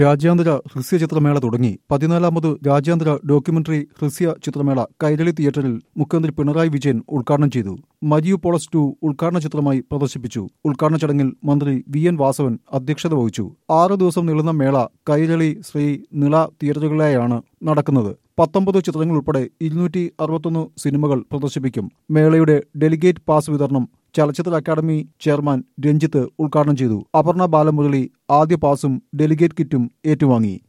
രാജ്യാന്തര ഹ്രസ്യ ചിത്രമേള തുടങ്ങി പതിനാലാമത് രാജ്യാന്തര ഡോക്യുമെന്ററി ഹ്രസ്യ ചിത്രമേള കൈരളി തിയേറ്ററിൽ മുഖ്യമന്ത്രി പിണറായി വിജയൻ ഉദ്ഘാടനം ചെയ്തു മരിയു പോളസ് ടു ഉദ്ഘാടന ചിത്രമായി പ്രദർശിപ്പിച്ചു ഉദ്ഘാടന ചടങ്ങിൽ മന്ത്രി വി എൻ വാസവൻ അധ്യക്ഷത വഹിച്ചു ആറ് ദിവസം നീളുന്ന മേള കൈരളി ശ്രീ നിള തിയേറ്ററുകളിലായാണ് നടക്കുന്നത് പത്തൊമ്പത് ചിത്രങ്ങൾ ഉൾപ്പെടെ ഇരുന്നൂറ്റി അറുപത്തൊന്ന് സിനിമകൾ പ്രദർശിപ്പിക്കും മേളയുടെ ഡെലിഗേറ്റ് പാസ് വിതരണം ചലച്ചിത്ര അക്കാദമി ചെയർമാൻ രഞ്ജിത്ത് ഉദ്ഘാടനം ചെയ്തു അപർണ ബാലമുരളി ആദ്യ പാസും ഡെലിഗേറ്റ് കിറ്റും ഏറ്റുവാങ്ങി